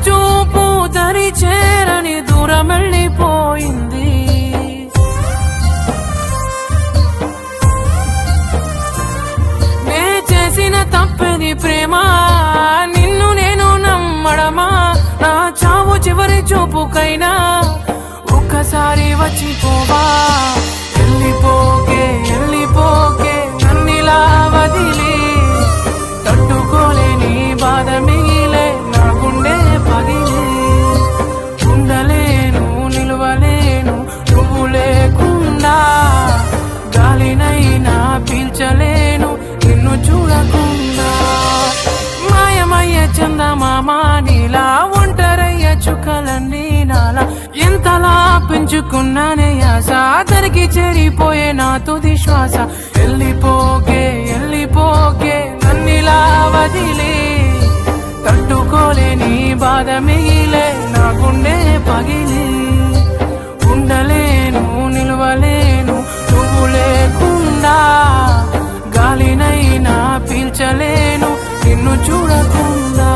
చూపు దరి చేరని దూరం వెళ్ళిపోయింది నే చేసిన తప్పది ప్రేమ నిన్ను నేను నమ్మడమా నా చావు చివరి చూపుకైనా ఒక్కసారి వచ్చిపోవా వెళ్ళిపోకే వెళ్ళిపోకే నన్నిలా వదిలి తట్టుకోలేని బాధ మిగిలే నా గుండె పగిలి ఉండలేను నిలవలేను నువ్వు లేకుండా గాలినైనా పీల్చలేను నిన్ను చూడకుండా మాయమయ్య చందమామ నీలా ఒంటరయ్య చుక్కలన్నీ నాలా ఎంతలా పెంచుకున్నానే ఆశ అతనికి చేరిపోయే నా తుది శ్వాస వెళ్ళిపోకే వెళ్ళిపోకే నన్నిలా వదిలి తట్టుకోలేని బాధ మిగిలే నా గుండె పగిలి ఉండలేను నిలవలేను నువ్వు లేకుండా గాలినైనా పీల్చలేను నిన్ను చూడకుండా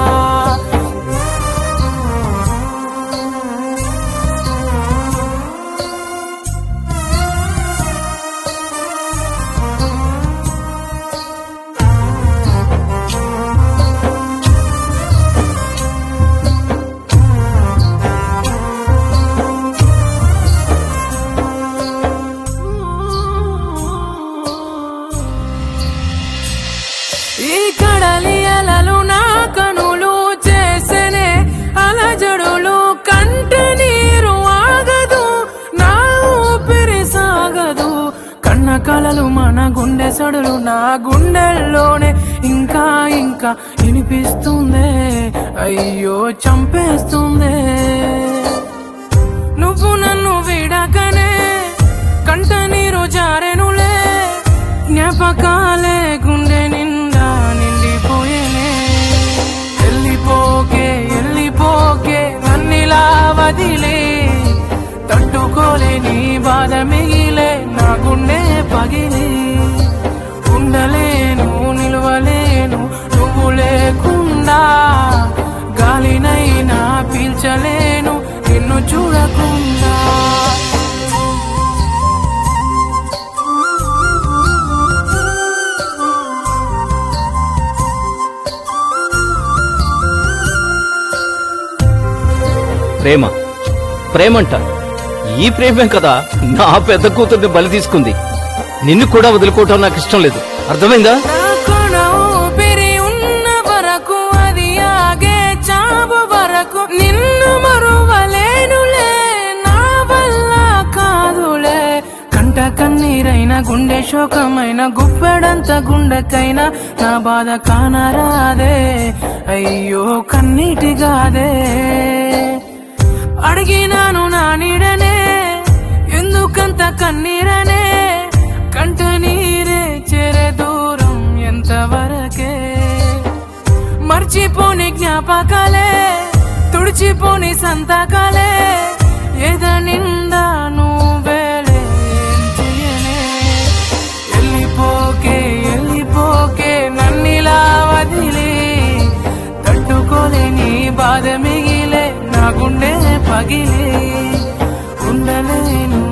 ఈ కడలి అలలు నా కనులు చేసనే అలజడులు కంట నీరు ఆగదు నా ఊపిరి సాగదు కన్న కలలు మన గుండె సడులు నా గుండెల్లోనే ఇంకా ఇంకా వినిపిస్తుందే అయ్యో చంపేస్తుందే నువ్వు నన్ను విడకనే కంట నీరు జారెనులే జ్ఞాపకాలే గుండె నిండా నిండిపోయేనే వెళ్ళిపోకే వెళ్ళిపోకే నన్నిలా వదిలే తట్టుకోలేని బాధ మిగిలే నా గుండె పగిలి ఉండలేను నిలవలేను నువ్వు లేకుండా గాలినైనా పీల్చలేను నిన్ను చూడకుండా ప్రేమ ప్రేమంట ఈ ప్రేమే కదా నా పెద్ద కూతుర్ని బలి తీసుకుంది నిన్ను కూడా వదులుకోవటం నాకు ఇష్టం లేదు అర్థమైందా నా కొన ఊపిరి ఉన్న వరకు అది ఆగే చావు వరకు నిన్ను మరువలేనులే నా వల్ల కాదులే కంట కన్నీరైన గుండె శోకమైన గుప్పెడంత గుండెకైనా నా బాధ కానరాదే అయ్యో కన్నీటిగాదే అడిగినాను నా నీడనే ఎందుకంత కన్నీరనే కంట నీరే చేరే దూరం ఎంతవరకే మర్చిపోని జ్ఞాపకాలే తుడిచిపోని సంతకాలే ఎద నిండా నువ్వేలే ఏం చెయ్యనే వెళ్ళిపోకే వెళ్ళిపోకే నన్నిలా వదిలి తట్టుకోలేని బాధ మిగిలే నా గుండె పగిలి ఉండలేను